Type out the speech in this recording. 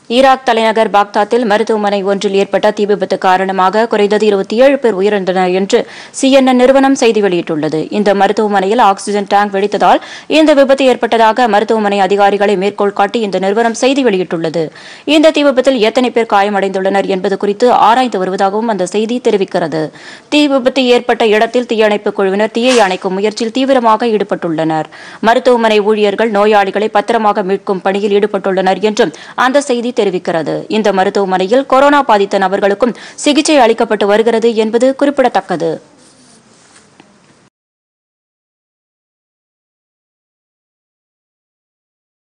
Iraq தலைநகர் பாக்தாத்தில் மருத்துவமனை ஒன்றில் ஏற்பட்ட தீ விபத்து காரணமாக குறைந்தது இருபத்தி ஏழு பேர் உயிரிழந்தனர் என்று சிஎன்என் நிறுவனம் செய்தி வெளியிட்டுள்ளது இந்த மருத்துவமனையில் ஆக்ஸிஜன் டேங்க் வெடித்ததால் இந்த விபத்து ஏற்பட்டதாக மருத்துவமனை அதிகாரிகளை மேற்கோள் காட்டி இந்த நிறுவனம் செய்தி வெளியிட்டுள்ளது இந்த தீ விபத்தில் எத்தனை பேர் காயமடைந்துள்ளனர் என்பது குறித்து ஆராய்ந்து வருவதாகவும் அந்த செய்தி தெரிவிக்கிறது தீ விபத்து ஏற்பட்ட இடத்தில் தீயணைப்பு குழுவினர் தீயை அணைக்கும் முயற்சியில் தீவிரமாக ஈடுபட்டுள்ளனர் மருத்துவமனை ஊழியர்கள் நோயாளிகளை பத்திரமாக மீட்கும் பணியில் ஈடுபட்டுள்ளனர் என்றும் அந்த செய்தி தெரிவிக்கிறது இந்த மருத்துவமனையில் கொரோனா பாதித்த நபர்களுக்கும் சிகிச்சை அளிக்கப்பட்டு வருகிறது என்பது குறிப்பிடத்தக்கது